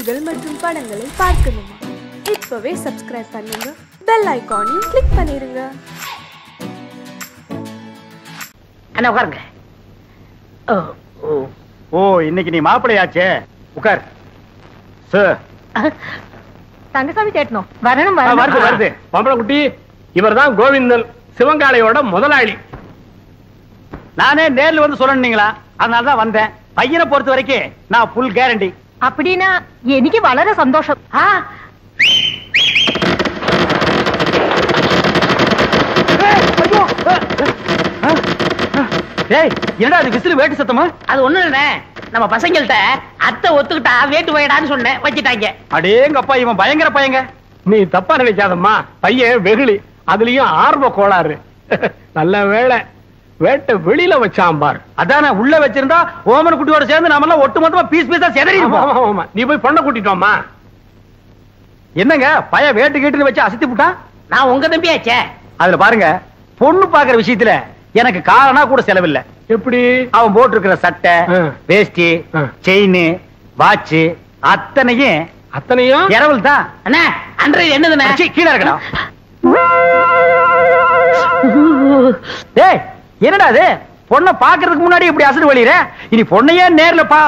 நிகழ்ச்சிகள் மற்றும் படங்களை பார்க்கணுமா இப்பவே சப்ஸ்கிரைப் பண்ணுங்க பெல் ஐகானையும் கிளிக் பண்ணிருங்க அண்ணா உட்காருங்க ஓ ஓ ஓ இன்னைக்கு நீ மாப்பிள்ளையாச்சே உட்கார் சார் தங்கசாமி சேட்டணும் வரணும் வருது வருது பம்பளக்குட்டி இவர்தான் கோவிந்தன் சிவங்காளையோட முதலாளி நானே நேர்ல வந்து சொல்லணுங்களா அதனால தான் வந்தேன் பையனை பொறுத்த வரைக்கும் நான் ஃபுல் கேரண்டி அப்படின்னா എനിക്ക് വളരെ സന്തോഷം ആ டேய் என்னடா அது விசிறு வேட்டு சத்தமா அது ஒண்ணு இல்ல நம்ம பசங்கள்ட்ட அத்தை ஒத்துக்கிட்டா வேட்டு வைடான்னு சொன்னேன் வச்சிட்டாங்க அடேங்கப்பா இவன் பயங்கர பையங்க நீ தப்பா நினைக்காதம்மா பையன் வெகுளி அதுலயும் ஆர்வ கோளாறு நல்ல வேளை வேட்டை வெளியில வச்சான் பார் அதானே உள்ள வச்சிருந்தா ஓமன் குட்டியோட சேர்ந்து நாம எல்லாம் ஒட்டு மொத்தமா பீஸ் பீஸா செதறி ஆமா, ஆமா, ஆமா. நீ போய் பொண்ணை கூட்டிட்டோமா என்னங்க பைய வேட்டு கேட்டுன்னு வச்சு அசத்தி விட்டான் நான் உங்க தம்பியாச்சே அதுல பாருங்க பொண்ணு பாக்குற விஷயத்துல எனக்கு காரணா கூட செலவில்ல எப்படி அவன் போட்டிருக்கிற சட்டை ஆ. வேஷ்டி ஆ. செயின் வாட்ச் அத்தனையும் அத்தனையும் இரவல் தான் அண்ணா அன்றைய என்னதுண்ணே சீ, கீழே இருக்கணும் டேய் என்னடா அது பொண்ணை பாக்குறதுக்கு முன்னாடி இப்படி அசடு வழியிற இனி பொண்ணையே நேர்ல பா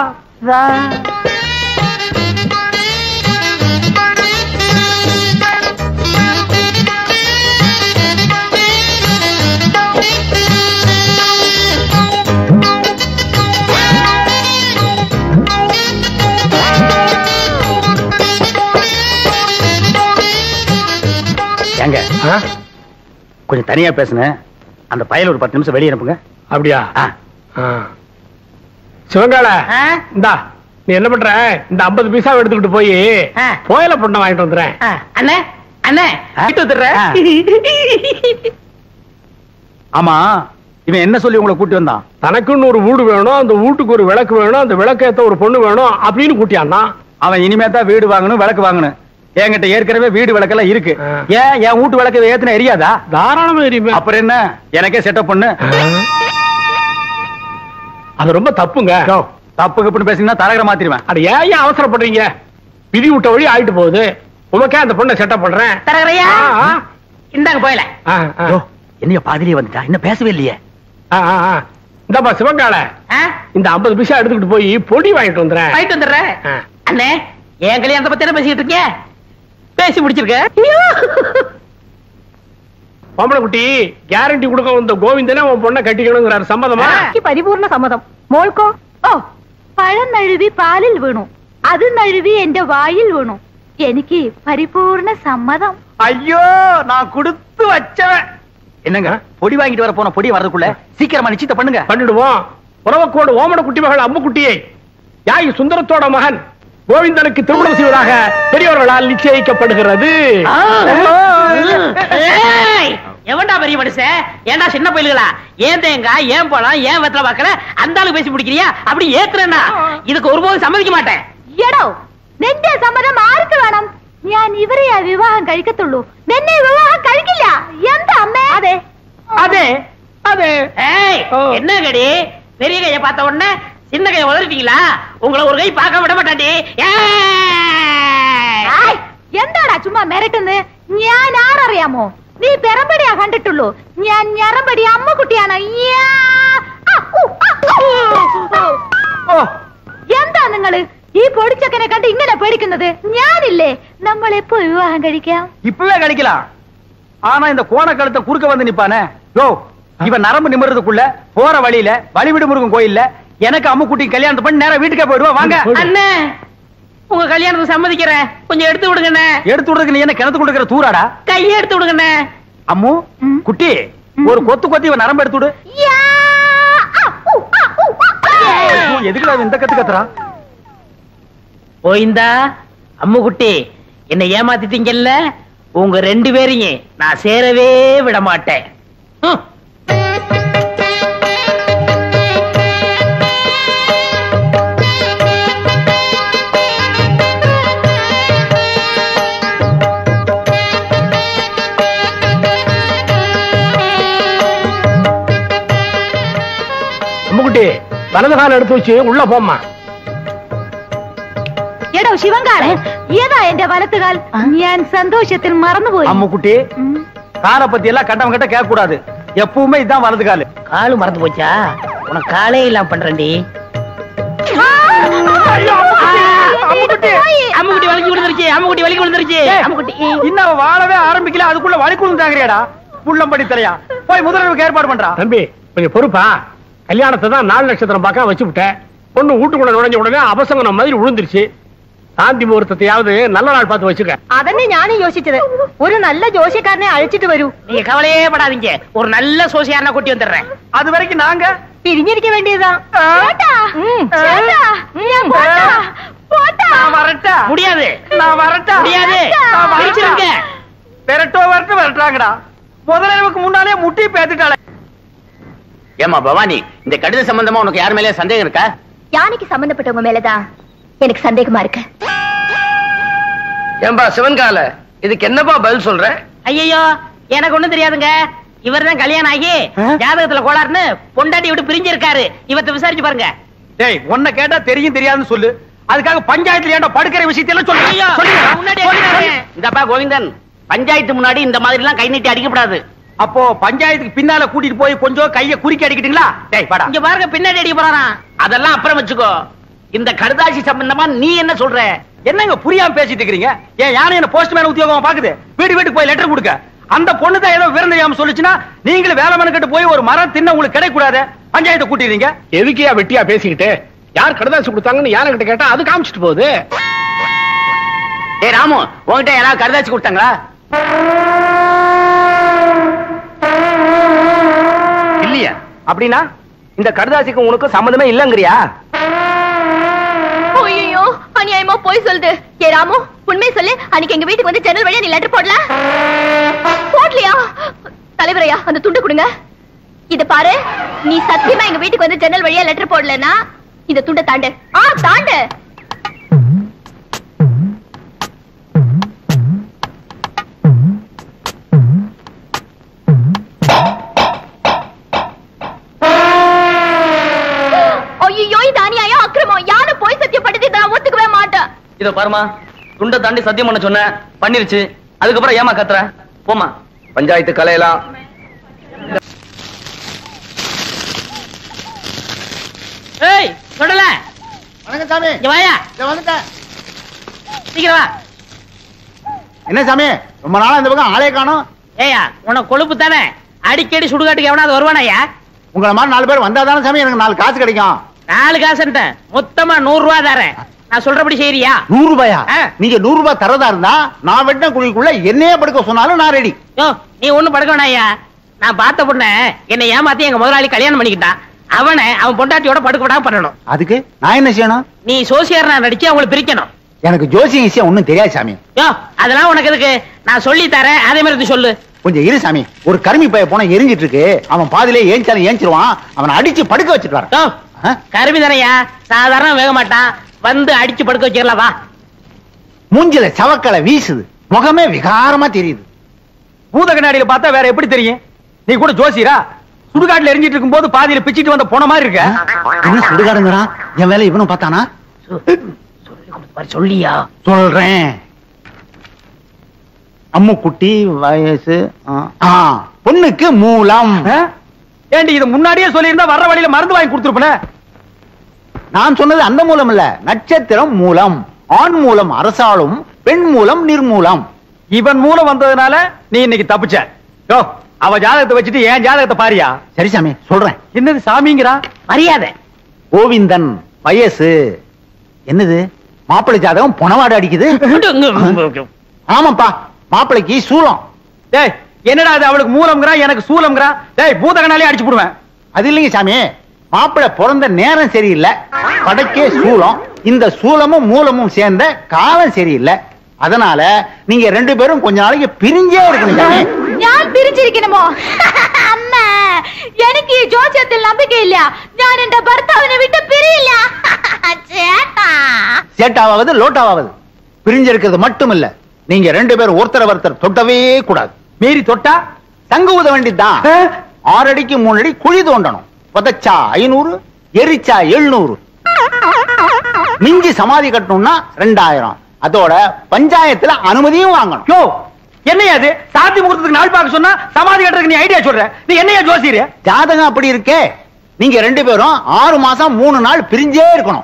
ஏங்க ஆ? கொஞ்சம் தனியா பேசுனேன் அந்த பயல ஒரு பத்து நிமிஷம் வெளியே அனுப்புங்க அப்படியா ஆ. ஆ. சிவங்காள ஆ? இந்தா நீ என்ன பண்ற இந்த 50 பைசா எடுத்துக்கிட்டு போய் ஆ. கோயில பொண்ணை வாங்கிட்டு வந்துடுறேன் ஆ, அண்ணே அண்ணே ஆ? வீட்டு வந்துடுறேன் ஆ. ஆமா இவன் என்ன சொல்லி உங்களை கூட்டி வந்தான் தனக்குன்னு ஒரு வீடு வேணும் அந்த வீட்டுக்கு ஒரு விளக்கு வேணும் அந்த விளக்கேத்த ஒரு பொண்ணு வேணும் அப்படின்னு கூட்டியான்னா அவன் இனிமே தான் வீடு வாங்கணும் விளக்கு வாங்கணும் என்கிட்ட ஏற்கனவே வீடு விளக்கெல்லாம் இருக்கு ஆ. ஏன் என் வீட்டு விளக்கு ஏத்துன எரியாதா தாராளமா எரியுமே அப்புறம் என்ன எனக்கே செட்டப் பண்ணு அது ரொம்ப தப்புங்க யோ, தப்பு கப்புன்னு பேசினா தரகர மாத்திருவேன் அட ஏன் ஏன் அவசரப்படுறீங்க விதி விட்ட வழி ஆயிட்டு போகுது உமக்கே அந்த பொண்ணை செட்டப் பண்றேன் தரகரையா ஆ, ஆ. இந்தாங்க போயல ஆ, ஆ. யோ, என்னைய பாதிரியே வந்துட்டா இன்னும் பேசவே இல்லையே ஆ, ஆ, ஆ. இந்தாப்பா சிவங்கால ஆ? இந்த 50 பைசா எடுத்துக்கிட்டு போய் பொடி வாங்கிட்டு வந்துடுறேன் போயிட்டு வந்துடுறேன் ஆ. அண்ணே என் கல்யாணத்தை பத்தி என்ன பேசிட்டு இருக்கீங்க பேசி முடிச்சிருக்க பொம்பளை குட்டி கேரண்டி கொடுக்க வந்த கோவிந்தனே உன் பொண்ணை கட்டிக்கணுங்கிறாரு சம்மதமா എനിക്ക് പരിപൂർണ സമ്മതം മോൾക്കോ ഓ പഴം നഴുവി പാലിൽ വീണു അത് നഴുവി എന്റെ വായിൽ വീണു എനിക്ക് പരിപൂർണ സമ്മതം ஐயோ நான் கொடுத்து வச்சவன் என்னங்க பொடி வாங்கிட்டு வர போன பொடி வரதுக்குள்ள சீக்கிரமா நிச்சயத்தை பண்ணுங்க பண்ணிடுவோம் உறவக்கோடு ஓமன குட்டி மகள் அம்மு குட்டியை யாய் சுந்தரத்தோட மகன் கோவிந்தனுக்கு திருமணம் செய்வதாக பெரியவர்களால் நிச்சயிக்கப்படுகிறது ஏய், எவன்டா பெரிய மனுஷன் ஏன்டா சின்ன பயில்களா ஏன் தேங்காய் ஏன் பழம் ஏன் வெத்தலை பாக்கல அந்த ஆளு பேசி பிடிக்கிறியா அப்படி ஏத்துறேன்னா இதுக்கு ஒருபோதும் சம்மதிக்க മാട്ടേன் എടോ നിന്റെ സമ്മതം ആർക്ക് വേണം ഞാൻ ഇവരെയാ വിവാഹം കഴിക്കത്തുള്ളൂ നിന്നെ വിവാഹം കഴിക്കില്ല എന്താ അമ്മേ അതെ அதே அதே ஏய் ஓ. என்ன கடி பெரிய கைய பார்த்த உடனே சின்ன கைய உதறிட்டீங்களா உங்களை ஒரு கை பார்க்க விட மாட்டாண்டி ஏய்! ആയ്, എന്താടാ ചുമ്മാ മിരട്ടുന്ന് ഞാൻ ആരറിയാമോ നീ പെറമ്പടിയാ കണ്ടിട്ടുള്ളൂ ഞാൻ ഞറമ്പടി അമ്മക്കുട്ടിയാണ് യ്യാ. ആ, ഉ, ആ, ഉ. ஓ എന്താ നിങ്ങള് ഈ പൊടിച്ചക്കനെ കണ്ട് ഇങ്ങനെ പേടിക്കുന്നത് ഞാനില്ലേ നമ്മൾ എപ്പോ വിവാഹം കഴിക്കാം இப்பவே கிடைக்கலாம் ஆனா இந்த கோண கழுத்தை குறுக்க வந்து நிப்பானே யோ இவன் நரம்பு நிமிர்றதுக்குள்ள போற வழியில வழிவிடு முருகன் கோயில்ல எனக்கு அம்முக்குட்டி கல்யாணத்தை பண்ணி நேரா வீட்டுக்கே போயிடுவா வாங்க அண்ணே உங்க கல்யாணத்துக்கு சம்மதிக்கிறேன் கொஞ்சம் எடுத்து விடுங்கண்ணே எடுத்து விடுறதுக்கு நீ என்ன கிணத்து கொடுக்கிற தூராடா கையை எடுத்து விடுங்கண்ணே அம்மு குட்டி ஒரு கொத்து கொத்தி இவன் நரம்பு எடுத்து விடு യാ. ആ, ഉ, ആ, உ, ആ, ആ. ஐயோ, எதுக்குடா இவன் இந்த கத்து கத்துறான் போயிந்தா அம்முக்குட்டி என்னை ஏமாத்திட்டீங்கல்ல உங்க ரெண்டு பேரையும் நான் சேரவே விட மாட்டேன் ஹம். அம்முக்குட்டி வலது கால எடுத்து வச்சு உள்ள போம்மா എടോ ഹലോ ശിവങ്കാളെ ഏതാ എന്റെ വലത്തുകാൽ ഞാൻ സന്തോഷത്തിൽ മറന്നുപോയി அம்முக்குட்டி காரை பத்தி எல்லாம் கட்டம் கட்ட கேட்க கூடாது எப்பவுமே இதான் வலது காலு காலு மறந்து போச்சா உனக்கு காலே இல்லாம பண்றேன்டி அம்முக்குட்டி வலிக்கு விழுந்துருச்சு அம்முக்குட்டி வலிக்கு விழுந்துருச்சு அம்முக்குட்டி இன்னும் அவ வாழவே ஆரம்பிக்கல அதுக்குள்ள வழி கொடுத்தாங்கறியாடா புள்ளம்படி தலையா போய் முதல்வருக்கு ஏற்பாடு பண்றா தம்பி கொஞ்சம் பொறுப்பா கல்யாணத்தை தான் நாலு நட்சத்திரம் பார்க்க வச்சு விட்டேன் பொண்ணு வீட்டுக்குள்ள நுழைஞ்ச உடனே அபசங்கனம் மாதிரி விழுந்துருச்சு சாந்தி முகூர்த்தத்தையாவது நல்ல நாள் பார்த்து வச்சுக்க അതന്നെ ഞാനും യോசிച്ചത് ഒരു നല്ല ജോഷിക്കാരനെ അഴിച്ചിട്ട് വരൂ நீங்க கவலையே படாதீங்க ஒரு நல்ல சோசியாரனா கூட்டி வந்துடுறேன் அது வரைக்கும் நாங்க പിരിഞ്ഞിരിക്കാൻ വേണ്ടിയതാ ചേട്ടാ, ചേട്ടാ, ഞാൻ പോട്ടാ, പോട്ടാ. நான் வரட்டா முடியாது நான் வரட்டா முடியாது நான் வரட்டா. பிரிச்சிருங்க விரட்டோ வரட்டு விரட்டாங்கடா முதலிரவுக்கு முன்னாலே முட்டி பேத்துட்டாளே ஏமா பவானி இந்த கடித சம்பந்தமா உனக்கு யார் மேலே சந்தேகம் இருக்கா யானைக்கு சம்பந்தப்பட்டவங்க மேலதான் எனக்கு சந்தேகமா இருக்கு ஏன்பா சிவன்கால இதுக்கு என்னப்பா பதில் சொல்ற ஐயோ எனக்கு ஒண்ணும் தெரியாதுங்க இவர்தான் கல்யாணம் ஆகி ஆ? ஜாதகத்துல கோளாறுன்னு பொண்டாட்டி விட்டு பிரிஞ்சிருக்காரு இவத்தை விசாரிச்சு பாருங்க டேய் உன்னை கேட்டா தெரியும் தெரியாதுன்னு சொல்லு அதுக்காக பஞ்சாயத்துல ஏன்டா படுக்கிற விஷயத்தையெல்லாம் சொல்லு ஐயோ, சொல்லுங்க. நான் முன்னாடியே சொல்லு, சொல்லிட்டேன். சொல்லு. இந்தப்பா கோவிந்தன் பஞ்சாயத்து முன்னாடி இந்த மாதிரி எல்லாம் கை நீட்டி அடிக்கப்படாது அப்போ பஞ்சாயத்துக்கு பின்னால கூட்டிட்டு போய் கொஞ்சம் கைய குறுக்கி அடிக்கிட்டீங்களா டேய் வாடா இங்க பாருங்க பின்னாடி அடிக்க போறாராம் அதெல்லாம் அப்புறம் வச்சுக்கோ இந்த கடுதாசி சம்பந்தமா நீ என்ன சொல்ற என்னங்க புரியாம பேசிட்டு இருக்கீங்க ஏன் யானை என்ன போஸ்ட்மேன் உத்தியோகம் பாக்குது வீடு வீட்டுக்கு போய் லெட்டர் கொடுக்க அந்த பொண்ணு தான் ஏதோ விவரம் தெரியாம சொல்லுச்சுன்னா நீங்களும் வேலை மனுக்கிட்டு போய் ஒரு மரம் தின்ன உங்களுக்கு கிடைக்க கூடாது பஞ்சாயத்தை கூட்டிடுறீங்க எதுக்கியா வெட்டியா பேசிக்கிட்டு யார் கடுதாசி கொடுத்தாங்கன்னு யானை கிட்ட கேட்டா அது காமிச்சிட்டு போகுது ஏ ராமு உன்கிட்ட யாராவது கடுதாசி கொடுத்தாங்களா இல்லையா அப்படின்னா இந்த கடுதாசிக்கு உனக்கு சம்மந்தமே இல்லங்கறியா ஐயோ அநியாயமா போய் சொல்லுது ஏ ராமு உண்மை சொல்லு அன்னைக்கு எங்க வீட்டுக்கு வந்து ஜன்னல் வழியா நீ லெட்டர் போடல போடலையா தலைவரையா அந்த துண்டு கொடுங்க இத பாரு நீ சத்தியமா எங்க வீட்டுக்கு வந்து ஜன்னல் வழியா லெட்டர் போடலன்னா இந்த துண்டை தாண்டு ஆ தாண்டு ஐயோ இது அநியாயம் அக்கிரமம் யாரு போய் சத்தியப்பட்டது இதை நான் ஒத்துக்கவே மாட்டேன் இத பாருமா துண்டை தாண்டி சத்தியம் பண்ண சொன்ன பண்ணிருச்சு அதுக்கப்புறம் ஏமா கத்துற போமா பஞ்சாயத்து கலையெல்லாம் ஏய் சொல்லல வணக்கம் சாமி இங்க வாயா வந்துட்டேன் சீக்கிரம் வா என்ன சாமி ரொம்ப நாளா இந்த பக்கம் ஆளே காணோம் ஏயா உனக்கு கொழுப்பு தானே அடிக்கடி சுடுகாட்டுக்கு எவனாவது வருவானாயா உங்களை மாதிரி நாலு பேர் வந்தா தானே சாமி எனக்கு நாலு காசு கிடைக்கும் நாலு காசுன்ட்டேன் மொத்தமா நூறு ரூபா தரேன் நான் சொல்றபடி செய்யறியா நூறு ரூபாயா ஆ. நீங்க நூறு ரூபாய் தரதா இருந்தா நான் வெட்டின குழிக்குள்ள என்னையே படுக்க சொன்னாலும் நான் ரெடி யோ நீ ஒண்ணும் படுக்க வேணாயா நான் பார்த்த பொண்ண என்னை ஏமாத்தி எங்க முதலாளி கல்யாணம் பண்ணிக்கிட்டான் அவனை அவன் பொண்டாட்டியோட படுக்க விடாம பண்ணணும் அதுக்கு நான் என்ன செய்யணும் நீ சோசியர் நான் நடிச்சு அவங்களை பிரிக்கணும் எனக்கு ஜோசியம் விஷயம் ஒண்ணும் தெரியாது சாமி யோ அதெல்லாம் உனக்கு எதுக்கு நான் சொல்லி தரேன் அதே மாதிரி இது சொல்லு கொஞ்சம் இரு சாமி ஒரு கருமி பைய போன எரிஞ்சிட்டு இருக்கு அவன் பாதியிலே ஏஞ்சாலும் ஏஞ்சிருவான் அவனை அடிச்சு படுக்க வச்சுட்டு வரேன் யோ ஆ? கருமி தானையா சாதாரண வேக மாட்டான் வந்து அடிச்சு படுக்க வச்சிடலாம் வா மூஞ்சில சவக்கலை வீசுது முகமே விகாரமா தெரியுது பூத கண்ணாடியில பார்த்தா வேற எப்படி தெரியும் நீ கூட ஜோசியரா சுடுகாட்டுல எரிஞ்சிட்டு இருக்கும் போது பாதியில பிச்சிட்டு வந்த போன மாதிரி இருக்க என்ன சுடுகாடுங்கிறான் என் வேலை இவனும் பார்த்தானா சொல்லி கொடுப்பாரு சொல்லியா சொல்றேன் அம்முக்குட்டி வயசு ஆ. ஆ, பொண்ணுக்கு மூலம் ஏண்டி இது முன்னாடியே சொல்லியிருந்தா வர்ற வழியில மருந்து வாங்கி கொடுத்துருப்பேன் நான் சொன்னது அந்த மூலம் இல்ல நட்சத்திரம் மூலம் ஆண் மூலம் அரசாளும் பெண் மூலம் நிர்மூலம் இவன் மூலம் வந்ததுனால நீ இன்னைக்கு தப்பிச்ச யோ அவ ஜாதகத்தை வச்சுட்டு ஏன் ஜாதகத்தை பாரியா சரி சாமி சொல்றேன் என்னது சாமிங்கிறா மரியாதை கோவிந்தன் வயசு என்னது மாப்பிள்ளை ஜாதகம் பொணவாடு அடிக்குது ஆமாப்பா மாப்பிளைக்கு சூலம் டேய் என்னடா அது அவளுக்கு மூலம்ங்கிறான் எனக்கு சூலம்ங்கிறான் டேய் பூதகனாலே அடிச்சு போடுவேன் அது இல்லைங்க சாமி மாப்பிள்ளை பிறந்த நேரம் சரியில்லை படைக்கே சூலம் இந்த சூலமும் மூலமும் சேர்ந்த காலம் சரியில்லை அதனால நீங்க ரெண்டு பேரும் கொஞ்ச நாளைக்கு பிரிஞ்சே இருக்கணும் சாமி ഞാൻ പിരിച്ചിരിക്കണമോ അമ്മ എനിക്ക് ഈ ജോസ്യത്തിൽ നമ്പിക്കയില്ല ഞാൻ എന്റെ ഭർത്താവിനെ വിട്ട് പിരിയില്ല ചേട്ടാ சேட்டாவது லோட்டாவது பிரிஞ்சிருக்கிறது மட்டும் இல்ல நீங்க ரெண்டு பேரும் ஒருத்தர் ஒருத்தர் தொட்டவே கூடாது மீறி தொட்டா தங்க ஊத வேண்டியதுதான் ஆறு அடிக்கு மூணு அடி குழி தோண்டணும் புதைச்சா ஐநூறு எரிச்சா எழுநூறு மிஞ்சி சமாதி கட்டணும்னா ரெண்டாயிரம் அதோட பஞ்சாயத்துல அனுமதியும் வாங்கணும் யோ என்னையா அது சாந்தி முகூர்த்தத்துக்கு நாள் பார்க்க சொன்னா சமாதி கட்டுறதுக்கு நீ ஐடியா சொல்ற நீ என்னையா ஜோசியர் ஜாதகம் அப்படி இருக்கே நீங்க ரெண்டு பேரும் ஆறு மாசம் மூணு நாள் பிரிஞ்சே இருக்கணும்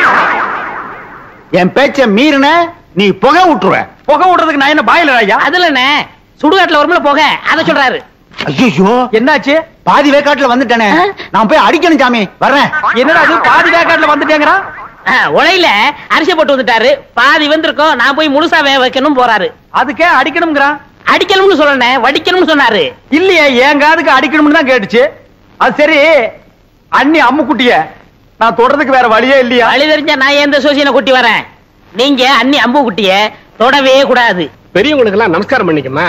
என் பேச்ச மீறின நீ புகை விட்டுருவ புகை விடுறதுக்கு நான் என்ன பாயில ஐயா அதுல என்ன சுடுகாட்டுல வரும்ல போக அத சொல்றாரு ஐயோ என்னாச்சு பாதி வேக்காட்டுல வந்துட்டேனே நான் போய் அடிக்கணும் சாமி வர்றேன் என்னடா அது பாதி வேக்காட்டுல வந்துட்டேங்கிறான் ஆ, உலையில அரிசி போட்டு வந்துட்டாரு பாதி வந்திருக்கோம் நான் போய் முழுசா வேக வைக்கணும் போறாரு அதுக்கே அடிக்கணுங்கிறான் அடிக்கணும்னு சொல்லணேன் வடிக்கணும்னு சொன்னாரு இல்லையே என் காதுக்கு அடிக்கணும்னு தான் கேட்டுச்சு அது சரி அண்ணி அம்முக்குட்டிய நான் தொடறதுக்கு வேற வழியே இல்லையா வழி தெரிஞ்சா நான் எந்த சோசியனை கூட்டி வரேன் நீங்க அண்ணி அம்பு குட்டிய தொடவே கூடாது பெரியவங்களுக்கு எல்லாம் நமஸ்காரம் பண்ணிக்கமா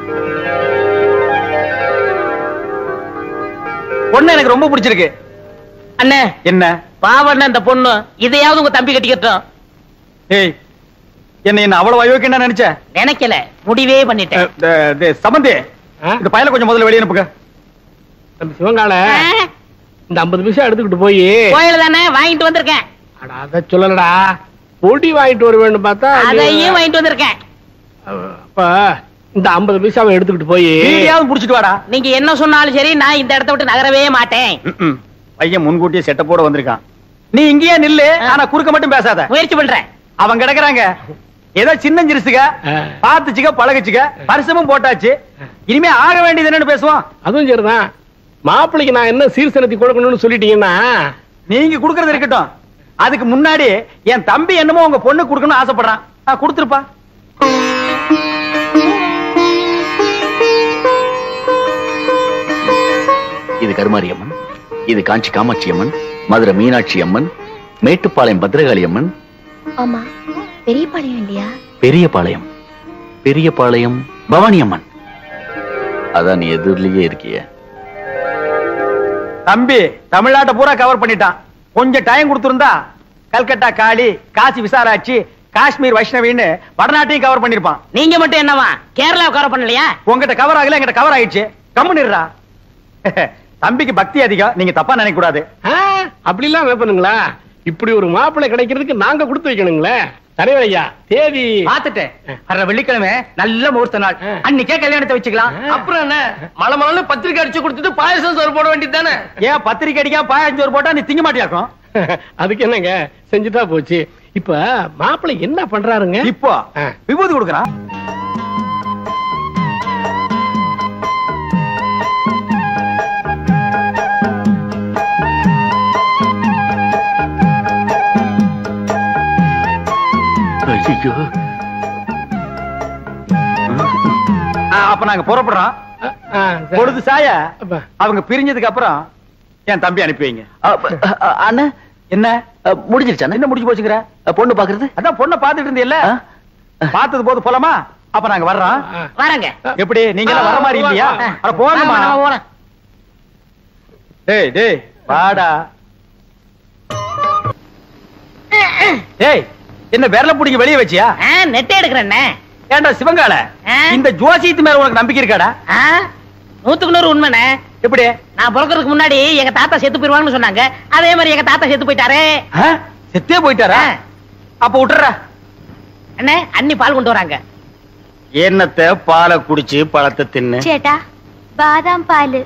பொண்ணு எனக்கு ரொம்ப பிடிச்சிருக்கு அண்ணே என்ன பாவண்ண இந்த பொண்ணு இதையாவது உங்க தம்பி கட்டிக்கட்டும் ஏய் என்ன என்ன அவ்வளவு அயோக்கியம் நினைச்ச நினைக்கல முடிவே பண்ணிட்டேன் அஹ், த- த- சம்பந்தி ஆ? இந்த பையனை கொஞ்சம் முதல்ல வெளியே அனுப்புங்க நம்ம சிவங்கால ஆ, இந்த ஐம்பது பைசா எடுத்துக்கிட்டு போய் கோயில தானே வாங்கிட்டு வந்திருக்கேன் அட அத சொல்லலடா பொடி வாங்கிட்டு வர வேண்டும் பார்த்தா நீ- அதையும் வாங்கிட்டு வந்திருக்கேன் அப்ப இந்த ஐம்பது பைசாவை எடுத்துக்கிட்டு போய் நீயாவது புடிச்சிட்டு வாடா நீங்க என்ன சொன்னாலும் சரி நான் இந்த இடத்த விட்டு நகரவே மாட்டேன் ம்ம். பையன் முன்கூட்டியே செட்டப்போட வந்திருக்கான் நீ இங்கேயே நில்லு ஆனா குறுக்க மட்டும் பேசாத முயற்சி பண்றேன் அவன் கிடக்குறாங்க ஏதோ சின்ன சிறுசுக ஆ. பாத்துச்சுக்க பழகுச்சுக்க பரிசமும் போட்டாச்சு இனிமே ஆக வேண்டியது என்னன்னு பேசுவோம் அதுவும் சரிதான் மாப்பிள்ளைக்கு நான் என்ன சீர்சனத்தி கொடுக்கணும்னு சொல்லிட்டீங்கன்னா நீங்க குடுக்கறது இருக்கட்டும் அதுக்கு முன்னாடி என் தம்பி என்னமோ உங்க பொண்ணு கொடுக்கணும்னு ஆசைப்படுறான் ஆ, கொடுத்துருப்பா இது கருமாரி அம்மன் இது காஞ்சி காமாட்சி அம்மன் மதுரை மீனாட்சி அம்மன் மேட்டுப்பாளையம் பத்ரகாளி அம்மன் ஆமா பெரிய பாளையம் இல்லையா பெரியபாளையம் பெரியபாளையம் பவானி அம்மன் அதான் நீ எதிரிலேயே இருக்கிய தம்பி தமிழ்நாட்டை பூரா கவர் பண்ணிட்டான் கொஞ்சம் டைம் கொடுத்திருந்தா கல்கட்டா காளி காசி விசாலாட்சி காஷ்மீர் வைஷ்ணவின்னு வடநாட்டையும் கவர் பண்ணிருப்பான் நீங்க மட்டும் என்னவா கேரளா கவர் பண்ணலையா உங்ககிட்ட கவர் ஆகல எங்கிட்ட கவர் ஆயிடுச்சு கம்முனிடுறா தம்பிக்கு பக்தி அதிகம் நீங்க தப்பா நினைக்க கூடாது ஆ, அப்படிலாம் வைப்பனுங்களா இப்படி ஒரு மாப்பிள்ளை கிடைக்கிறதுக்கு நாங்க கொடுத்து வைக்கணுங்களே தலைவர் ஐயா தேதி பாத்துட்டேன் வர்ற வெள்ளிக்கிழமை நல்ல முகூர்த்த நாள் ஆ. அன்னைக்கே கல்யாணத்தை வச்சுக்கலாம் அப்புறம் என்ன மலை மலை பத்திரிக்கை அடிச்சு கொடுத்துட்டு பாயசம் சோறு போட வேண்டியது தானே ஏன் பத்திரிக்கை அடிக்காம பாயஞ்சோறு போட்டா நீ திங்க மாட்டியாக்கும் அதுக்கு என்னங்க செஞ்சுட்டா போச்சு இப்ப மாப்பிள்ளை என்ன பண்றாருங்க இப்போ ஆ. விபூதி கொடுக்குறான் ஐயோ ஆ, அப்ப நாங்க புறப்படுறோம் ஆ, ஆ, சரி. பொழுது சாய அப்ப. அவங்க பிரிஞ்சதுக்கு அப்புறம் என் தம்பி அனுப்பி வைங்க அண்ணா என்ன முடிஞ்சிருச்சாண்ணே என்ன முடிஞ்சு போச்சுங்கிற பொண்ணு பாக்குறது அதான் பொண்ணை பாத்துட்டு இருந்தீல்ல ஆ? பார்த்தது போது போலாமா அப்ப நாங்க வர்றோம் ஆ. வரேங்க எப்படி நீங்க எல்லாம் வர மாதிரி இல்லையா ஆ. அட போங்கம்மா ஆமா, நம்ம போறோம். டேய் டேய் வாடா டேய் என்ன விரல புடிங்க வெளிய வச்சியா ஆ, நெட்டை எடுக்கிறேன்னே ஏன்டா சிவங்கால ஆ? இந்த ஜோசியத்து மேல உனக்கு நம்பிக்கை இருக்காடா ஆ, நூத்துக்கு நூறு உண்மைண்ணே எப்படி நான் பிறக்கிறதுக்கு முன்னாடி எங்க தாத்தா செத்து போயிருவாங்கன்னு சொன்னாங்க அதே மாதிரி எங்க தாத்தா செத்து போயிட்டாரே ஆ? செத்தே போயிட்டாரா ஆ. அப்ப விட்டுறா அண்ணே அண்ணி பால் கொண்டு வராங்க என்னத்த பாலை குடிச்சு பழத்தை தின்னு சேட்டா பாதாம் பால்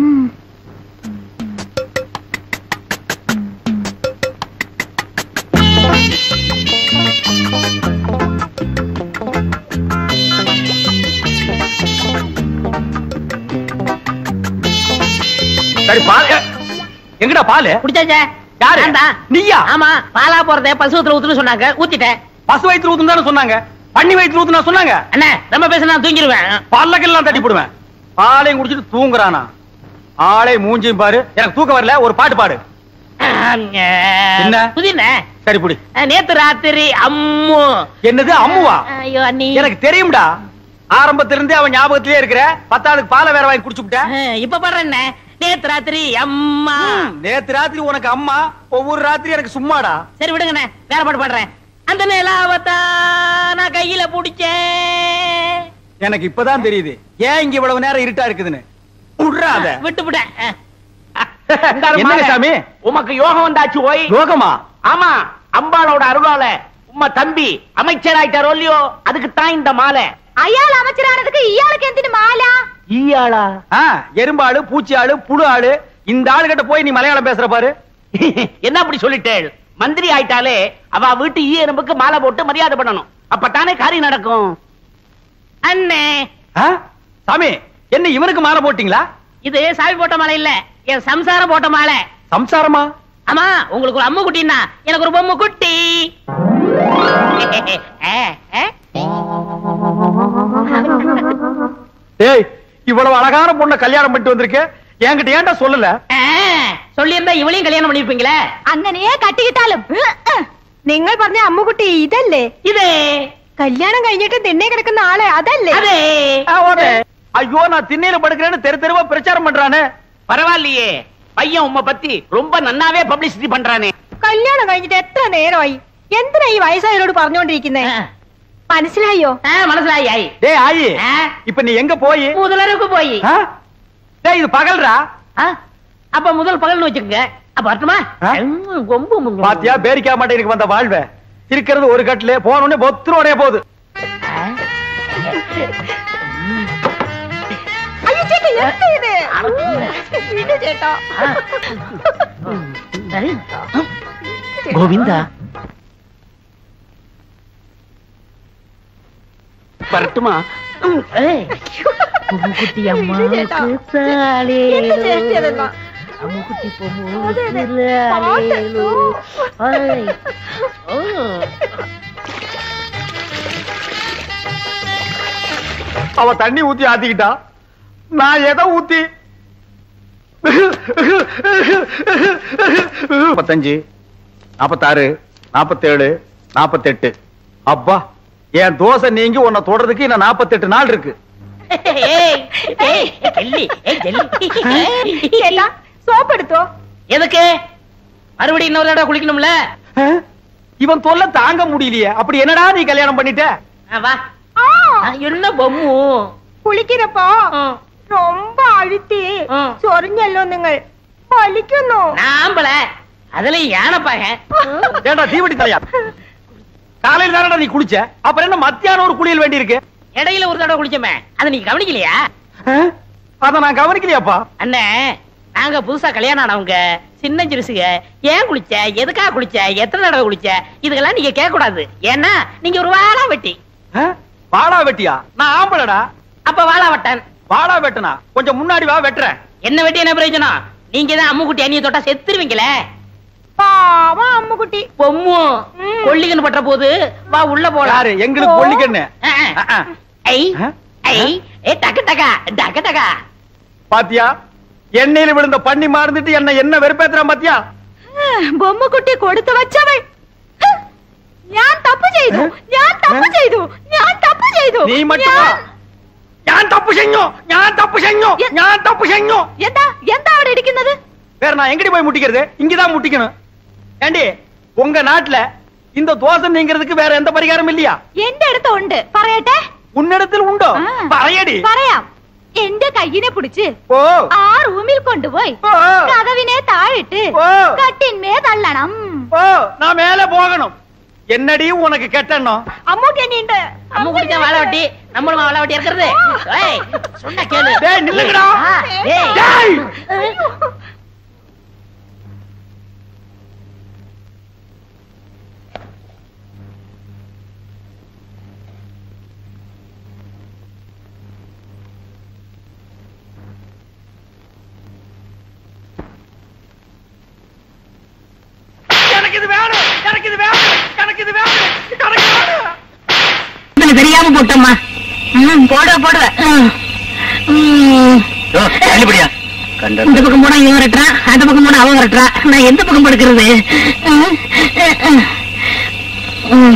சரி பால் ஏ, எங்கடா பாலு குடிச்சாச்சே யாரு? நான் தான். நீயா? ஆமா பாலா போறதே பசுவத்துல ஊத்துன்னு சொன்னாங்க ஊத்திட்டேன் பசு வயிற்று ஊத்துன்னு தானே சொன்னாங்க பண்ணி வயிற்று ஊத்துனா சொன்னாங்க அண்ணே ரொம்ப பேச நான் தூங்கிடுவேன் பல்லக்கெல்லாம் தட்டி போடுவேன் பாலையும் குடிச்சிட்டு தூங்குறானா ஆளை மூஞ்சியும் பாரு எனக்கு தூக்கம் வரல ஒரு பாட்டு பாடு என்ன? புதினே சரி புடி நேத்து ராத்திரி அம்மு என்னது அம்முவா ஐயோ அண்ணி எனக்கு தெரியும்டா ஆரம்பத்துல இருந்தே அவன் ஞாபகத்திலே இருக்கிற பத்தாளுக்கு பாலை வேற வாங்கி குடிச்சு விட்ட ஆ, இப்ப பாடுறேன் நேத்து ராத்திரி அம்மா நேத்து ராத்திரி உனக்கு அம்மா ஒவ்வொரு ராத்திரி எனக்கு சும்மாடா சரி விடுங்கண்ணே வேற பாட்டு பாடுறேன் அந்த நிலாவத்தா நான் கையில புடிச்சேன் எனக்கு இப்பதான் தெரியுது ஏன் இங்க இவ்வளவு நேரம் இருட்டா இருக்குதுன்னு விட்றாத விட்டு விட்டேன் என்னங்க சாமி உமக்கு யோகம் வந்தாச்சு ஓய் யோகமா ஆமா அம்பாளோட அருளால உம்மா தம்பி அமைச்சர் ஆயிட்டாரோ இல்லையோ அதுக்கு தான் இந்த மாலை அயாள் அமைச்சரானதுக்கு இயாளுக்கு எந்தினு மாலா ஈயாளா ஆ, எறும்பாளு பூச்சி ஆளு புழு ஆளு இந்த ஆளுகிட்ட போய் நீ மலையாளம் பேசுற பாரு என்ன அப்படி சொல்லிட்டேள் மந்திரி ஆயிட்டாலே அவ வீட்டு ஈ எறும்புக்கு மாலை போட்டு மரியாதை பண்ணணும் அப்பதானே காரியம் நடக்கும் அண்ணே ஆ? சாமி என்ன இவனுக்கு மாலை போட்டீங்களா இது சாமி போட்ட மாலை இல்ல என் சம்சாரம் போட்ட மாலை சம்சாரமா ஆமா உங்களுக்கு ஒரு அம்மு குட்டின்னா எனக்கு ஒரு பொம்மை குட்டி ஆ, ஆ. ஏய் இவ்வளவு அழகான பொண்ணை கல்யாணம் பண்ணிட்டு வந்திருக்க என்கிட்ட ஏன்டா சொல்லல ஆ, சொல்லியிருந்தா இவளையும் கல்யாணம் பண்ணிருப்பீங்களே അങ്ങനെയേ കട്ടിക്കിട്ടാലും നിങ്ങൾ പറഞ്ഞ അമ്മുകുട്ടി ഇതല്ലേ இது കല്യാണം കഴിഞ്ഞിട്ട് തിണ്ണെ കിടക്കുന്ന ആളെ അതല്ലേ அது ஆ, ஓகே. ஐயோ நான் திண்ணையில படுக்கிறேன்னு தெரு தெருவா பிரச்சாரம் பண்றானே பரவாயில்லையே பையன் உம்மை பத்தி ரொம்ப நன்னாவே பப்ளிசிட்டி பண்றானே കല്യാണം കഴിഞ്ഞിട്ട് എത്ര നേരമായി എന്തിനാ ഈ വയസ്സായവരോട് പറഞ്ഞോണ്ടിരിക്കുന്നേ മനസ്സിലായോ ஆ, மனசுலாயி ஆயி டேய் ஆயி ஆ. இப்ப நீ எங்க போய் முதலருக்கு போய் ஆ? டேய் இது பகல்ரா ஆ, அப்ப முதல் பகல்னு வச்சுக்கோங்க அப்ப வரட்டுமா ஆ? ம், கொம்பு முங்கு. பாத்தியா பேரிக்கா மாட்டேனுக்கு வந்த வாழ்வ இருக்கிறது ஒரு கட்டில போன உடனே பொத்துரும் உடைய போகுது ஆ? അയ്യോ ചേട്ടാ എന്താ ഇത് വിട് ചേട്ടാ சரி. கோவிந்தா வரட்டுமா ம், ஏய். குட்டி அம்மா விடு ചേട്ടാ. என்ன ചേച്ചി അതെല്ലാം அம்முக்குட்டி பொம்மு അതെ, അതെ. தில்லாலேலு. ஐ. ஓ. அவ தண்ணி ஊத்தி ஆத்திக்கிட்டா நான் எதை ஊத்தி முப்பத்தஞ்சு நாப்பத்தாறு நாப்பத்தேழு நாப்பத்தெட்டு அப்பா என் தோசை நீங்கி உன்னை தொடறதுக்கு இன்னும் நாப்பத்தெட்டு நாள் இருக்கு ஏய், ஏய், ஜெல்லி, ஏய், ஜெல்லி. ചേട്ടാ സോപ്പ് എടുത്തോ எதுக்கு மறுபடியும் இன்னொரு தடவை குளிக்கணும்ல ஆ? இவன் தொல்லை தாங்க முடியலையே அப்படி என்னடா நீ கல்யாணம் பண்ணிட்ட ஆ, வா ആ ஆ, என்ன பொம்மு കുളിക്കുന്നപ്പോ ஆ. ரொம்ப அழுத்தி ஆ. ചൊറിഞ്ഞല്ലോ നിങ്ങൾ വലിക്കുന്നു நாம்பல அதுல யானைப்பாக ஏண்டா தீவட்டி தலையா காலையில தானடா நீ குளிச்ச அப்புறம் என்ன மத்தியானம் ஒரு குளியல் வேண்டி இருக்கு இடையில ஒரு தடவை குளிச்சோமே அதை நீங்க கவனிக்கலையா அத நான் கவனிக்கலையாப்பா அண்ணே நாங்க புதுசா கல்யாணம் ஆனவங்க சின்ன சிறுசுக ஏன் குளிச்ச எதுக்காக குளிச்ச எத்தனை தடவை குளிச்ச இதுக்கெல்லாம் நீங்க கேட்க கூடாது ஏன்னா நீங்க ஒரு வாழா வெட்டி ஆ? வாடா வெட்டியா நான் ஆம்பளடா அப்ப வாழா வட்டன் வாடா வெட்டனா கொஞ்சம் முன்னாடி வா வெட்டுறேன் என்ன வெட்டி என்ன பிரயோஜனம் நீங்க தான் அம்முக்குட்டி அண்ணிய தொட்டா செத்துருவீங்களே പാവം അമ്മുകുട്ടി பொம்மு ம். கொல்லிகன்னு பட்ட போது வா உள்ள போலாம் யாரு எங்களுக்கு ஓ. பொள்ளிக்கண்ணு ஆ, ஆ. ஆ, ஆ. ஐ ஆ? ஐ ஏ டக்கு டக்கா டக்கு டக்கா பாத்தியா எண்ணெயில விழுந்த பண்ணி மாறுந்துட்டு என்ன என்ன வெறுப்பேத்துறான் பாத்தியா ബൊമ്മക്കുട്ടി കൊടുത്തു വച്ചവൾ ഹ്! ഞാൻ തപ്പ് ചെയ്തു ഞാൻ തപ്പ് ചെയ്തു ഞാൻ തപ്പ് ചെയ്തു நீ மட்டுமா ഞാൻ- ஞான் தப்பு செஞ்சோம் ஞான் தப்பு செஞ்சோம் எ- ஞான் தப்பு செஞ்சோம் എന്താ എന്താ അവിടെ ഇരിക്കുന്നത് வேற நான் எங்கடி போய் முட்டிக்கிறது இங்கதான் முட்டிக்கணும் ஏண்டி உங்க நாட்டுல இந்த தோசை நீங்கிறதுக்கு வேற எந்த பரிகாரம் இல்லையா എന്റെ അടുത്ത് ഉണ്ട് പറയട്ടെ உன்னிடத்தில் உண்டோ ആ. പറയடி പറയാം എന്റെ കയ്യിനെ പിടിച്ച് ஓ ആ റൂമിൽ കൊണ്ടുപോയി ஓ കഥവിനെ താഴിട്ട് ഓ. കട്ടിന്മേ തള്ളണം ஓ நான் மேல போகணும் என்னடி உனக்கு கெட்டணும் അമ്മൂട്ടി എന്നെയുണ്ട് அம்முக்குட்டி தான் வாழை வெட்டி நம்மளும் வாழை வெட்டி இருக்கிறது ஏய், சொன்னா கேளு டேய் நில்லுங்கடா ஆ, ஏய். டேய் எனக்கு இது வேணும் எனக்கு இது வேணும் எனக்கு இது வேணும் எனக்கு வேணும் இதுல தெரியாம போட்டோம்மா ம், போடுவ போடுவ ம். ம். தள்ளிபடியா கண்ட இந்த பக்கம் போனா இவன் வரட்டுறான் அந்த பக்கம் போனா அவன் வரட்டுறான் நான் எந்த பக்கம் படுக்கிறது ம், ம், ம்.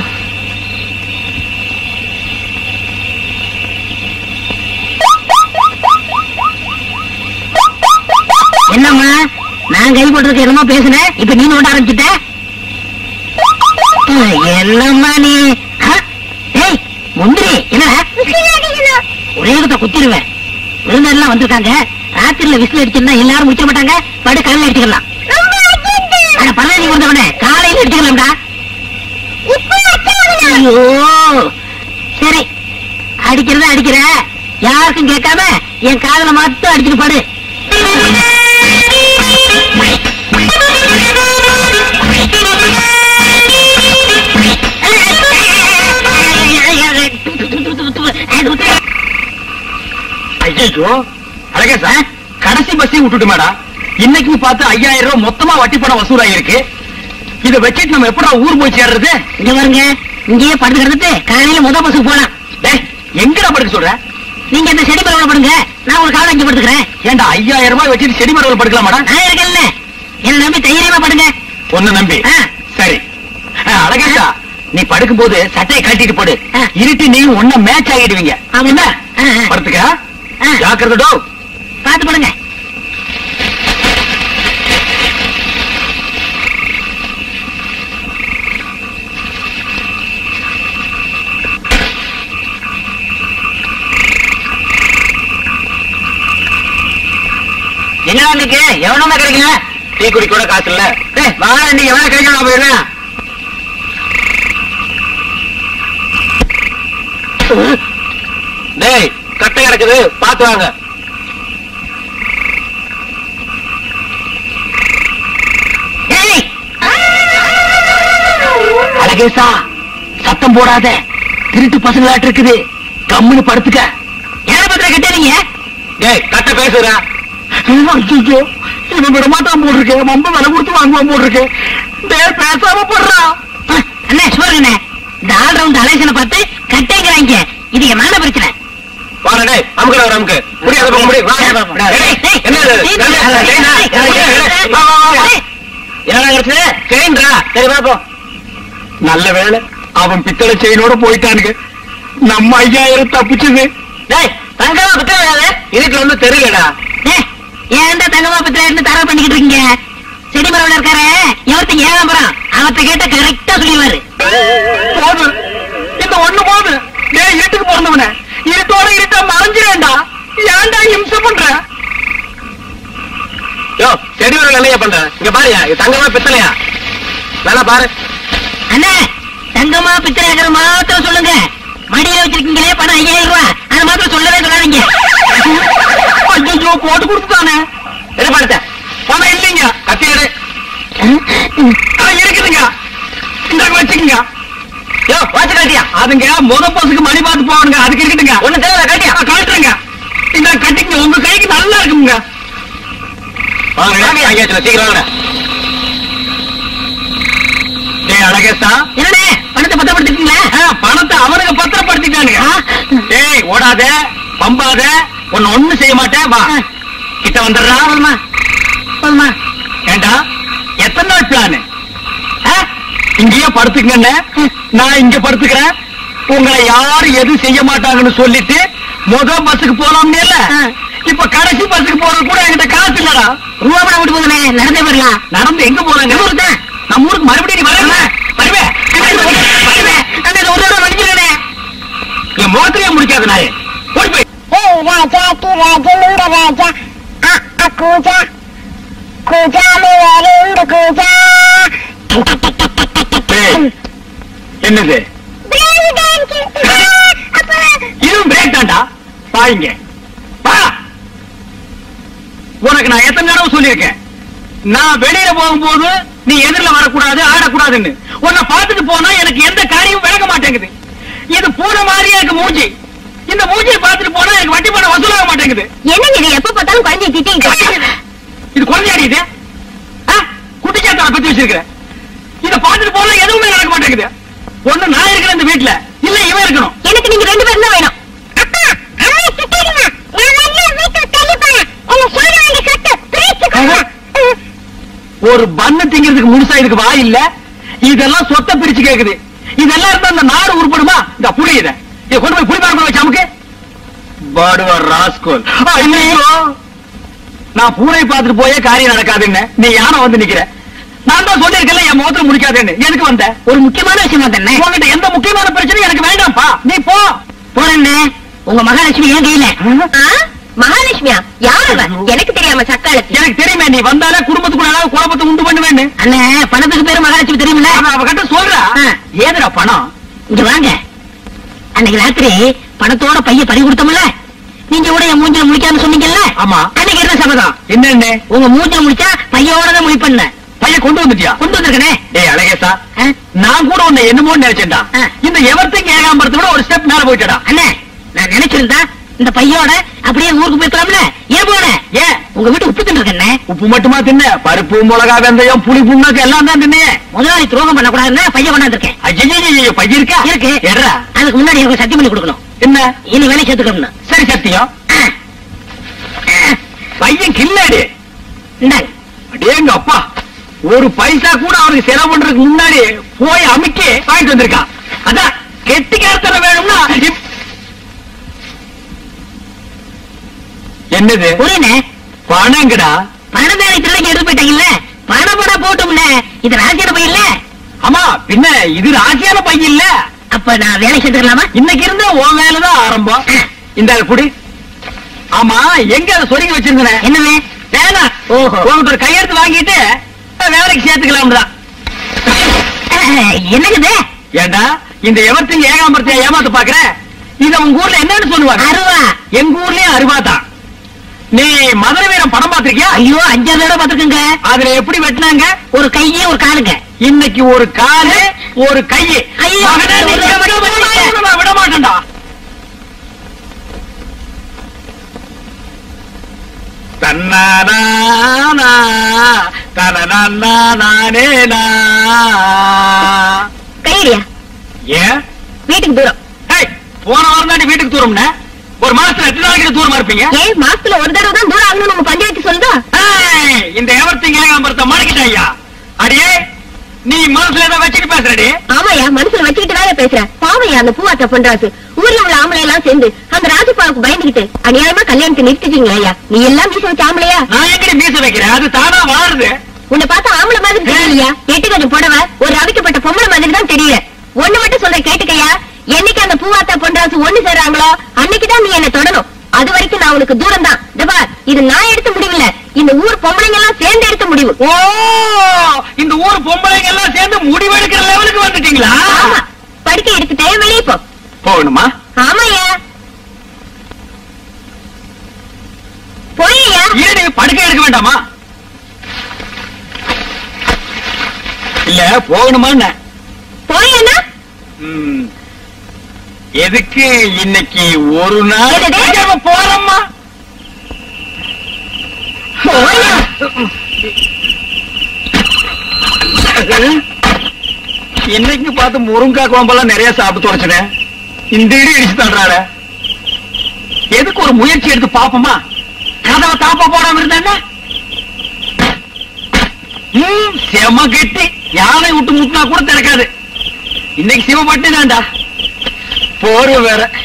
என்னம்மா நான் கை போட்டதுக்கு என்னமோ பேசுனேன் இப்ப நீ நோட்ட ஆரம்பிச்சுட்ட ம், என்னம்மா நீ ஆ? ஏய் முந்திரி என்ன ஒரே குத்த குத்திடுவேன் விருந்தெல்லாம் வந்திருக்காங்க ராத்திரில விசில் அடிச்சிருந்தா எல்லாரும் முடிச்சிட மாட்டாங்க படு காலையில அடிச்சுக்கலாம் ஆனா பரவாயில்ல நீ வந்தவனே காலையில அடிச்சுக்கலாம்டா ஐயோ சரி அடிக்கிறத அடிக்கிற யாருக்கும் கேட்காம என் காதல மட்டும் அடிச்சுட்டு பாடு ஐயோ அழகே சார் கடைசி பஸ்ஸையும் விட்டுட்டுமாடா இன்னைக்கு பார்த்து ஐயாயிரம் ரூபாய் மொத்தமா வட்டி பணம் வசூலாயிருக்கு இதை வச்சுட்டு நம்ம எப்படா ஊர் போய் சேர்றது இங்க பாருங்க இங்கேயே படுத்து கிடந்துட்டு காலையில முத பஸ்ஸுக்கு போலாம் டேய் எங்கடா படுக்க சொல்ற நீங்க இந்த செடி பரவல படுங்க நான் ஒரு காலம் இங்க படுத்துக்கிறேன் ஏன்டா ஐயாயிரம் ரூபாய் வச்சுட்டு செடி மரவில் படுக்கலாமாடா நான் இருக்கேன்ல என்ன நம்பி தைரியமா படுங்க ஒன்னு நம்பி ஆ. சரி ஆ, அழகேசா நீ படுக்கும் போது சட்டையை கட்டிட்டு படு ஆ. இருட்டி நீயும் ஒன்ன மேட்ச் ஆகிடுவீங்க ஆமா. என்ன ஆ, ஆ. படுத்துக்க ஆ. ஜாக்கிரதோ பார்த்து படுங்க என்ன இன்னைக்கு எவனமா கிடைக்கல டீ குடி கூட காசு இல்ல வாங்க இன்னைக்கு எவனா கிடைக்கணும் போயிருந்தேன் டேய் கட்டை கிடக்குது பாத்து வாங்க ஏய் அழகேசா சத்தம் போடாத திருட்டு பசங்களாட்டு இருக்குது கம்முன்னு படுத்துக்க யார பத்திர கட்டறீங்க டேய் கட்ட பேசுறா ஐயோ இவன் விட மாட்டான் போட்டிருக்கேன் ரொம்ப விலை கொடுத்து வாங்குவான் போட்டிருக்கேன் டேய் பேசாம போடுறா அண்ணே சொல்லுங்கண்ணே இந்த ஆல் ரவுண்ட் அலேசனை பார்த்து கட்டேங்கிறாங்க இது என் மான பிரச்சனை வாங்க டேய் அமுக்கு வர அமுக்கு முடியாத போக முடியும் வா டேய், டேய், என்ன இது? டேய், டேய், டேய், டேய், டேய், டேய், வா, வா, வா. என்னடா கிடைச்சது செயின்டா சரி வா போ நல்ல வேலை அவன் பித்தளை செயினோட போயிட்டானுங்க நம்ம ஐயாயிரம் தப்பிச்சது டேய் தங்கமா பித்தளை இதுக்கு வந்து தெரியலடா ஏய், ஏன்டா தங்கமா பத்திர இருந்து தர பண்ணிக்கிட்டு இருக்கீங்க செடி மரம்ல இருக்காரு எவர்த்த ஏகாம்பரம் அவர்த்த கேட்ட கரெக்டா சொல்லிடுவாரு போது இந்த ஒண்ணு போது டேய் இருட்டுக்கு பிறந்தவன இருட்டோட இருட்டா மறைஞ்சிரேன்டா ஏன்டா இம்சை பண்ற யோ செடி வர நிலைய பண்ற இங்க பாருயா இது தங்கமா பித்தளையா வேலை பாரு அண்ணே தங்கமா பித்திரை இருக்கிற மாத்திரம் சொல்லுங்க மடியில வச்சிருக்கீங்களே பணம் ஐயாயிரம் ரூபாய் அது மாத்திரம் சொல்லவே சொல்லாதீங்க ஐயோ போட்டு கொடுத்துட்டானே என்ன பண்ணுத்த பணம் இல்லைங்க கத்தி எடு ஆ, இருக்குதுங்க இந்த வச்சுக்கங்க யோ வாட்சி கட்டியா அதுங்க முத பஸ்ஸுக்கு மணி பார்த்து போவானுங்க அதுக்கு இருக்குதுங்க ஒண்ணு தேவை கட்டியா காட்டுறேங்க இந்த கட்டிங்க உங்க கைக்கு நல்லா இருக்குங்க வாங்க ஐயா சீக்கிரம் வாங்க டேய் அழகேசா என்னண்ணே பணத்தை பத்தப்படுத்திருக்கீங்களா ஆ, பணத்தை அவனுங்க பத்திரப்படுத்திட்டானுங்க டேய் ஓடாத பம்பாத ஒன்னு ஒண்ணு செய்ய மாட்டேன் வா கிட்ட வந்துடுறா போதுமா போதுமா ஏண்டா எத்தனை நாள் பிளான் இங்கேயே படுத்துக்கங்க நான் இங்க படுத்துக்கிறேன் உங்களை யாரும் எதுவும் செய்ய மாட்டாங்கன்னு சொல்லிட்டு முத பஸ்ஸுக்கு போலாம்னு இல்ல ஆ. இப்ப கடைசி பஸ்ஸுக்கு போறது கூட என்கிட்ட காசு இல்லடா ரூபா பணம் விட்டு போதுனே நடந்தே போயிடலாம் நடந்து எங்க போறாங்க ஊருக்கு தான். நம்ம ஊருக்கு மறுபடியும் நீ வரல வருவே வருவே அண்ணே இது ஒரு தடவை மன்னிச்சிடுறேனே. என் முகத்திலேயே முடிக்காத நாயே ஓடி போய் Hey raja tu raja nunda raja a a kuja kuja me verundu kuja ஏய், என்னது President apa இதுவும் பிரேக் தான்டா பாருங்க பா உனக்கு நான் எத்தனை தடவை சொல்லியிருக்கேன் நான் வெளியில போகும்போது நீ எதிரில வரக்கூடாது ஆடக்கூடாதுன்னு உன்னை பார்த்துட்டு போனா எனக்கு எந்த காரியமும் விளக்க மாட்டேங்குது இது பூனை மாதிரியே இருக்கு மூஞ்சி இந்த மூஞ்சியை பார்த்துட்டு போனா எனக்கு வட்டி பணம் வசூலாக மாட்டேங்குது என்னங்க இது எப்ப பார்த்தாலும் குழந்தைய திட்டிங்க இது குழந்தையாடி இது ஆ? குட்டிச்சாத்தான பத்தி வச்சிருக்கிற இத பார்த்துட்டு போனா எதுவுமே நடக்க மாட்டேங்குது ஒண்ணு நான் இருக்கிறேன் இந்த வீட்டுல இல்ல இவன் இருக்கணும் எனக்கு நீங்க ரெண்டு பேரும் தான் வேணும் அப்பா அம்மா திட்டிடுமா நான் வந்து வீட்டு தள்ளிப்பா என்ன சொல்ல வேண்டிய சொத்து பிரிச்சுக்கோ ஒரு பண்ண திங்கிறதுக்கு முழுசா இதுக்கு வாய் இல்ல இதெல்லாம் சொத்தை பிரிச்சு கேக்குது இதெல்லாம் இருந்தா அந்த நாடு உருப்படுமா இந்த புளி இத இத கொண்டு போய் புளி மரத்துல வச்சு அமுக்கு பாடுவா ராஸ்கோல் ஐயோ நான் பூனை பார்த்துட்டு போயே காரியம் நடக்காதுன்னு நீ யானை வந்து நிக்கிற நான் தான் சொல்லிருக்கல என் முகத்துல முடிக்காதுன்னு எதுக்கு வந்த ஒரு முக்கியமான விஷயமா தானே உங்ககிட்ட எந்த முக்கியமான பிரச்சனையும் எனக்கு வேண்டாம்ப்பா நீ போ போறேன்னு உங்க மகாலட்சுமி ஏன் கையில ஆ? மகாலட்சுமியா யார் அவ எனக்கு தெரியாம சக்காலத்தி எனக்கு தெரியுமே நீ வந்தாலே குடும்பத்துக்குள்ள ஏதாவது குழப்பத்தை உண்டு பண்ணுவேன்னு அண்ணே பணத்துக்கு பேரு மகாலட்சுமி தெரியுமில்ல அவ அவ கிட்ட சொல்றா ஆ. ஏதுடா பணம் இங்க வாங்க அன்னைக்கு ராத்திரி பணத்தோட பைய பறி கொடுத்தோம்ல நீங்க கூட என் மூஞ்சில முடிக்காம சொன்னீங்கல்ல ஆமா. அன்னைக்கு என்ன சபதம் என்னன்னு உங்க மூஞ்சில முடிச்சா பையோட தான் முடிப்பண்ண பையன் கொண்டு வந்துட்டியா கொண்டு வந்திருக்கனே டேய் அழகேசா ஆ? நான் கூட உன்னை என்னமோ நினைச்சேன்டா ஆ. இந்த எவர்த்தையும் ஏகாம்பரத்தை விட ஒரு ஸ்டெப் மேல போயிட்டடா அண்ணே நான் நினைச்சிருந்தா இந்த பையோட அப்படியே ஊருக்கு போயிருக்கலாம்ல ஏன் போன ஏன் உங்க வீட்டு உப்பு தின்னு உப்பு மட்டுமா தின்ன பருப்பு மிளகா வெந்தயம் புளி புண்ணாக்கு எல்லாம் தான் தின்னே முதலாளி துரோகம் பண்ணக்கூடாதுன்னு பைய கொண்டாந்துருக்கேன் ஐயோ பைய இருக்கா இருக்கு எட்ரா அதுக்கு முன்னாடி எனக்கு சத்தியம் பண்ணி கொடுக்கணும் என்ன இனி வேலை சேர்த்துக்கணும்னு சரி சத்தியம் ஆ. ஆ. பையன் கில்லாடி இந்தாங்க அடேங்க அப்பா ஒரு பைசா கூட அவனுக்கு செலவு பண்றதுக்கு முன்னாடி போய் அமுக்கி வாங்கிட்டு வந்திருக்கான் அதான் கெட்டிக்காரத்தன வேணும்னா இப்- என்னது புரியனே பணங்கடா பணம் வேலை திருடங்க எடுத்து போயிட்டாங்கல்ல பணம் போட போட்டோம்ல இது ராஜ்யான பையன் இல்ல ஆமா பின்ன இது ராசியான பையன் இல்ல அப்ப நான் வேலை சேர்த்துக்கலாமா இன்னைக்கு இருந்த உன் வேலைதான் ஆரம்பம் இந்த குடி ஆமா எங்க அதை சொருகி வச்சிருந்தேன் என்னவே வேணாம் ஓஹோ. உங்ககிட்ட ஒரு கையெழுத்து வாங்கிட்டு வேலைக்கு சேர்த்துக்கலாம் தான் என்னங்குது ஏண்டா இந்த எவர்த்திங்க ஏகாம்பரத்தை ஏமாத்து பாக்குற இத உங்க ஊர்ல என்னன்னு சொல்லுவாங்க அருவா எங்க ஊர்லயும் அருவா தான் நீ மதுரை வீரம் படம் பாத்திருக்கியா ஐயோ அஞ்சாறு தடவை பாத்துருக்கங்க அதுல எப்படி வெட்டினாங்க ஒரு கையே ஒரு காலுங்க இன்னைக்கு ஒரு காலு ஒரு கையு ஐயோ, மகனே, நீ விட விட மாட்டேன். மாட்டேன், விட மாட்டேன்டா தன்னானா தனநானேனா கையடியா ஏன் வீட்டுக்கு தூரம் ஏய், போன வாரம் தாண்டி வீட்டுக்கு தூரம்னா ஒரு மாசத்துல எத்தனை நாளைக்கு தூரமா இருப்பீங்க ஏன் மாசத்துல ஒரு தடவை தான் தூரம் ஆகணும்னு உங்க பஞ்சாயத்து சொல்லுதா ஏய், இந்த எவர்த்திங்க ஏகாம்பரத்தை மடக்கிட்டாயா அடியே நீ மனசுல ஏதோ வச்சுட்டு பேசுறடி ஆமாயா மனசுல வச்சுக்கிட்டு தான் பேசுறேன் பாவையா அந்த பூவாட்ட பண்றாச்சு ஊர்ல உள்ள ஆம்பளை எல்லாம் சேர்ந்து அந்த ராஜபாவுக்கு பயந்துகிட்டு அநியாயமா கல்யாணத்தை நிறுத்திட்டீங்களா ஐயா நீ எல்லாம் மீச வச்ச ஆம்பளையா நான் எங்கடி மீச வைக்கிறேன் அது தானா வாழுது உன்னை பார்த்தா ஆம்பளை மாதிரி தெரியலையா எட்டு கொஞ்சம் புடவை ஒரு அவிக்கப்பட்ட பொம்பளை மாதிரி தான் தெரியல ஒண்ணு மட்டும் சொல்ற கேட்டுக்கையா என்னைக்கு அந்த பூவாத்தா பொன்றாசு ஒண்ணு சேர்றாங்களோ அன்னைக்குதான் நீ என்ன தொடணும் அது வரைக்கும் நான் உனக்கு தூரம் தான் இது நான் எடுத்த முடிவு இல்ல இந்த ஊர் பொம்பளைங்க எல்லாம் சேர்ந்து எடுத்த முடிவு ஓ இந்த ஊர் பொம்பளைங்க எல்லாம் சேர்ந்து முடிவெடுக்கிற லெவலுக்கு வந்துட்டீங்களா ஆமா படுக்கை எடுத்துட்டே வெளியே போ போகணுமா ஆமாய்யா போய்யா ஏன் படுக்கை எடுக்க வேண்டாமா இல்ல போகணுமா போய்யா ம். எதுக்கு இன்னைக்கு ஒரு நாள் என்னது? நம்ம போறோம்மா போய்யா இன்னைக்கு பார்த்து முருங்கா குழம்பெல்லாம் நிறைய சாப்பிட்டு தொலைச்சினேன் இந்த இடி இடிச்சு தள்ளுறாரு எதுக்கு ஒரு முயற்சி எடுத்து பாப்போமா கதவை தாப்பா போடாம இருந்தா ம், செம கெட்டி யானை விட்டு முட்டினா கூட திறக்காது இன்னைக்கு சிவப்பட்டு தான்டா போர்வை வேற